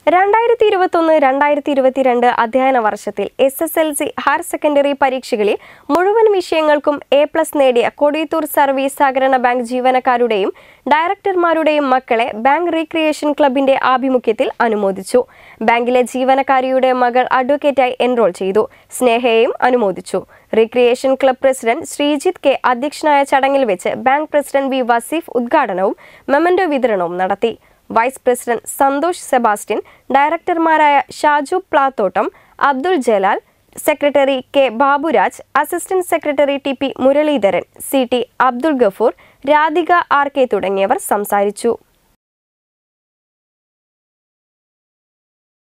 രണ്ടായിരത്തി ഇരുപത്തൊന്ന് രണ്ടായിരത്തി ഇരുപത്തിരണ്ട് അധ്യയന വർഷത്തിൽ S S L C higher secondary പരീക്ഷകളിൽ മുഴുവൻ വിഷയങ്ങൾക്കും എ പ്ലസ് നേടിയ കൊടിയത്തൂർ സർവീസ് സഹകരണ ബാങ്ക് ജീവനക്കാരുടെയും ഡയറക്ടർമാരുടെയും മക്കളെ ബാങ്ക് റീക്രിയേഷൻ ക്ലബിന്റെ ആഭിമുഖ്യത്തിൽ അനുമോദിച്ചു ബാങ്കിലെ ജീവനക്കാരിയുടെ മകൾ അഡ്വക്കേറ്റായി എൻറോൾ ചെയ്തു സ്നേഹയെയും അനുമോദിച്ചു recreation club president Sreejith K അധ്യക്ഷനായ ചടങ്ങിൽ വെച്ച് ബാങ്ക് പ്രസിഡന്റ് വി വസീഫ് ഉദ്ഘാടനവും മെമന്റോ വിതരണവും നടത്തി വൈസ് പ്രസിഡന്റ് സന്തോഷ് സെബാസ്റ്റ്യൻ ഡയറക്ടർമാരായ Shaju Plathottam Abdul Jalal secretary K Baburaj assistant secretary T P Muraleedharan C T Abdul Gafoor Radhika R K തുടങ്ങിയവർ സംസാരിച്ചു